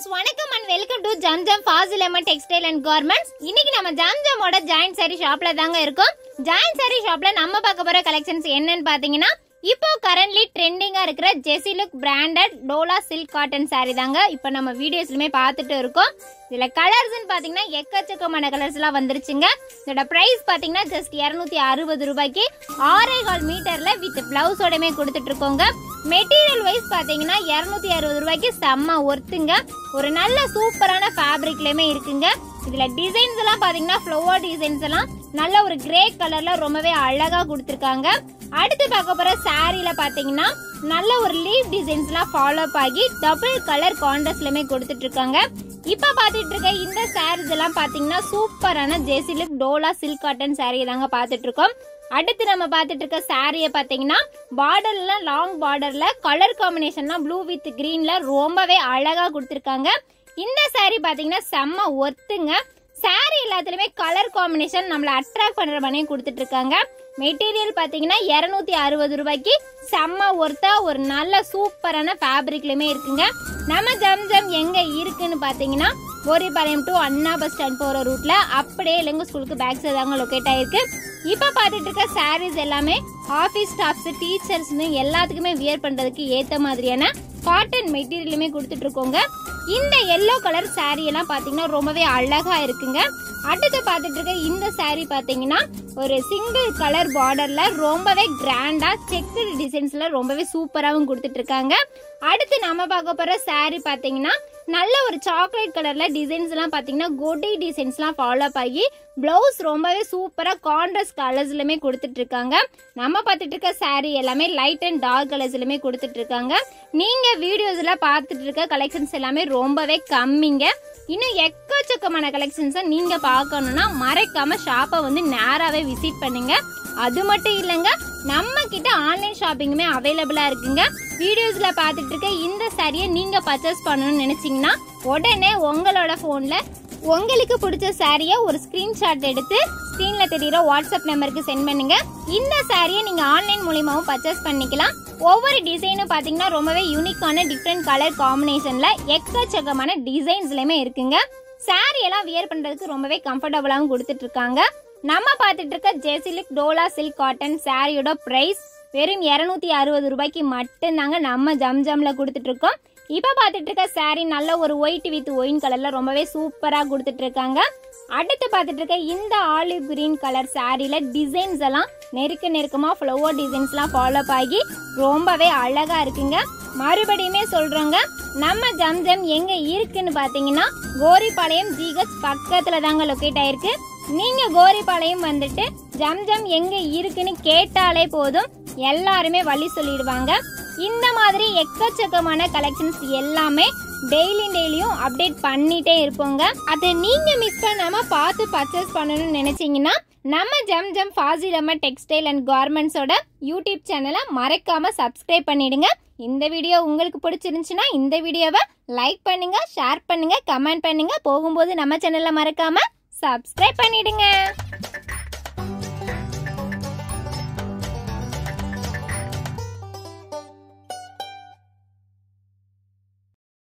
friends வணக்கம் and welcome to Jamjam Fazil lemon textile and garments இன்னைக்கு நம்ம ஜம்ஜமோட ஜாயிண்ட் சாரி ஷாப்ல தாங்க இருக்கோம் ஜாயிண்ட் சாரி ஷாப்ல நம்ம பார்க்க போற கலெக்ஷன்ஸ் என்னன்னு பாத்தீங்கன்னா இப்போ கரண்ட்லி ட்ரெண்டிங்கா இருக்கிற JC look branded Dola silk cotton saree தாங்க இப்போ நம்ம வீடியோஸ்லுமே பார்த்துட்டு இருக்கோம் இதுல கலர்ஸ்னு பாத்தீங்கன்னா எக்கச்சக்கமான கலர்ஸ் எல்லாம் வந்துருச்சுங்க இதோட பிரைஸ் பாத்தீங்கன்னா ஜஸ்ட் இரநூத்தி அறுபது ரூபாய்க்கு ஆறே கால் மீட்டர்ல வித் பிளவுஸோடமே கொடுத்துட்டு இருக்கோங்க மெட்டீரியல் வைஸ் பாத்தீங்கன்னா இரநூத்தி அறுபது ரூபாய்க்கு செம்ம ஒர்த்துங்க ஒரு நல்ல சூப்பரான ஃபேப்ரிக்லயுமே இருக்குங்க இதுல டிசைன்ஸ் எல்லாம் பாத்தீங்கன்னா ஃப்ளவர் டிசைன்ஸ் எல்லாம் நல்ல ஒரு கிரே கலர்ல ரொம்பவே அழகா கொடுத்துருக்காங்க அடுத்து பார்க்க போற சாரீல பாத்தீங்கன்னா நல்ல ஒரு லீவ் டிசைன்ஸ் எல்லாம் ஃபாலோ ஆகி டபுள் கலர் கான்ட்ராஸ்ட்லயுமே கொடுத்துட்டு இருக்காங்க இப்ப பாத்துட்டு இருக்க இந்த சாரீஸ் எல்லாம் பாத்தீங்கன்னா சூப்பரான JC look Dola silk cotton sari தாங்க பாத்துட்டு இருக்கோம் அடுத்து நம்ம பார்த்துட்டு இருக்க சாரியை பார்த்தீங்கன்னா பார்டர்ல லாங் பார்டர்ல கலர் காம்பினேஷன்லாம் ப்ளூ வித் கிரீன்ல ரொம்பவே அழகா கொடுத்துருக்காங்க இந்த saree பார்த்தீங்கன்னா செம்ம ஒர்த்துங்க saree எல்லாத்துலயுமே கலர் காம்பினேஷன் நம்மளை அட்ராக்ட் பண்ற பண்ணி கொடுத்துட்டு இருக்காங்க மெட்டீரியல் பார்த்தீங்கன்னா இரநூத்தி அறுபது ரூபாய்க்கு செம்ம ஒர்த்தா ஒரு நல்ல சூப்பரான ஃபேப்ரிக்லயுமே இருக்குங்க நம்ம ஜம் ஜம் எங்க இருக்குன்னு பார்த்தீங்கன்னா Goripalayam to Anna bus stand போற ரூட்ல அப்படியே இளங்க ஸ்கூலுக்கு பேக் சைடு தாங்க லொக்கேட் ஆயிருக்கு இப்போ பார்த்துட்டு இருக்க சாரீஸ் எல்லாமே ஆஃபீஸ் ஸ்டாஃப்ஸ் டீச்சர்ஸ்னு எல்லாத்துக்குமே வியர் பண்றதுக்கு ஏத்த மாதிரியான காட்டன் மெட்டீரியலுமே கொடுத்துட்டு இருக்கோங்க இந்த எல்லோ கலர் saree எல்லாம் பாத்தீங்கன்னா ரொம்பவே அழகா இருக்குங்க அடுத்து பார்த்துட்டு இருக்க இந்த saree பாத்தீங்கன்னா ஒரு சிங்கிள் கலர் பார்டர்ல ரொம்பவே கிராண்டா செக்குடு டிசைன்ஸ்ல ரொம்பவே சூப்பராகவும் கொடுத்துட்டு இருக்காங்க அடுத்து நம்ம பார்க்க போற saree பாத்தீங்கன்னா நல்ல ஒரு சாக்லேட் கலர்ல டிசைன்ஸ் எல்லாம் பாத்தீங்கன்னா கொடி டிசைன்ஸ்லாம் ஃபாலோ ஆகி பிளவுஸ் ரொம்பவே சூப்பரா கான்ட்ராஸ்ட் கலர்ஸ்லயுமே கொடுத்துட்டு இருக்காங்க நம்ம பார்த்துட்டு இருக்க saree எல்லாமே லைட் அண்ட் டார்க் கலர்ஸ்லயுமே கொடுத்துட்டு இருக்காங்க நீங்க வீடியோஸ்ல பார்த்துட்டு இருக்க கலெக்ஷன்ஸ் எல்லாமே ரொம்பவே கம்மிங்க இன்னும் எக்கச்சக்கமான கலெக்ஷன்ஸை நீங்க பார்க்கணும்னா மறைக்காம ஷாப்பை வந்து நேராவே விசிட் பண்ணுங்க அது மட்டும் இல்லைங்க நம்ம கிட்ட ஆன்லைன் ஷாப்பிங்குமே அவைலபிளா இருக்குங்க வீடியோஸ்ல பார்த்துட்டு இருக்க இந்த சாரியை நீங்க பர்ச்சேஸ் பண்ணணும்னு நினைச்சீங்கன்னா உடனே உங்களோட போன்ல உங்களுக்கு பிடிச்ச சாரியை ஒரு ஸ்கிரீன்ஷாட் எடுத்து ஸ்க்ரீன்ல தெரியுற வாட்ஸ்அப் நம்பருக்கு சென்ட் பண்ணுங்க இந்த சாரியை நீங்க ஆன்லைன் மூலியமாவும் பர்ச்சேஸ் பண்ணிக்கலாம் ஒவ்வொரு டிசைனும் பாத்தீங்கன்னா ரொம்பவே யூனிக்கான டிஃப்ரெண்ட் கலர் காம்பினேஷன்ல எக்கச்சக்கமான டிசைன்ஸ்லயுமே இருக்குங்க சாரி எல்லாம் வியர் பண்றதுக்கு ரொம்பவே கம்ஃபர்டபுளாகவும் கொடுத்துட்டு இருக்காங்க நம்ம பார்த்துட்டு இருக்க ஜெசிலிக் டோலா சில்க் காட்டன் சாரியோட பிரைஸ் வெறும் இரநூத்தி அறுபது ரூபாய்க்கு மட்டும்தாங்க நம்ம ஜம் ஜம்ல கொடுத்துட்டு இருக்கோம் இப்போ பார்த்துட்டு இருக்க saree நல்ல ஒரு ஒயிட் வித் ஒயின் கலர்ல ரொம்பவே சூப்பரா கொடுத்துட்டு இருக்காங்க அடுத்து பார்த்துட்டு இருக்க இந்த ஆலிவ் கிரீன் கலர் சாரியில டிசைன்ஸ் எல்லாம் நெருக்க நெருக்கமா ஃப்ளவர் டிசைன்ஸ்லாம் ஃபாலோ ஆகி ரொம்பவே அழகா இருக்குங்க மறுபடியுமே சொல்றோங்க நம்ம ஜம் ஜம் எங்க இருக்குன்னு பாத்தீங்கன்னா கோரிப்பாளையம் ஜிஹெச் பக்கத்துல தாங்க லொக்கேட் ஆயிருக்கு நீங்க கோரிப்பாளையம் வந்துட்டு ஜம் ஜம் எங்க இருக்குன்னு கேட்டாலே போதும் எல்லாருமே வழி சொல்லிடுவாங்க இந்த மாதிரி எக்கச்சக்கமான கலெக்ஷன்ஸ் எல்லாமே டெய்லி டெய்லியும் அப்டேட் பண்ணிட்டே இருப்போங்க அதை நீங்க மிஸ் பண்ணாம பார்த்து பர்ச்சேஸ் பண்ணணும்னு நினைச்சீங்கன்னா நம்ம ஜம் ஜம் ஃபாசிலம்ம டெக்ஸ்டைல் அண்ட் கார்மெண்ட்ஸோட யூடியூப் சேனலை மறக்காம சப்ஸ்கிரைப் பண்ணிடுங்க இந்த வீடியோ உங்களுக்கு பிடிச்சிருந்துச்சுன்னா இந்த வீடியோவை லைக் பண்ணுங்க ஷேர் பண்ணுங்க கமெண்ட் பண்ணுங்க போகும்போது நம்ம சேனலை மறக்காம சப்ஸ்கிரைப் பண்ணிடுங்க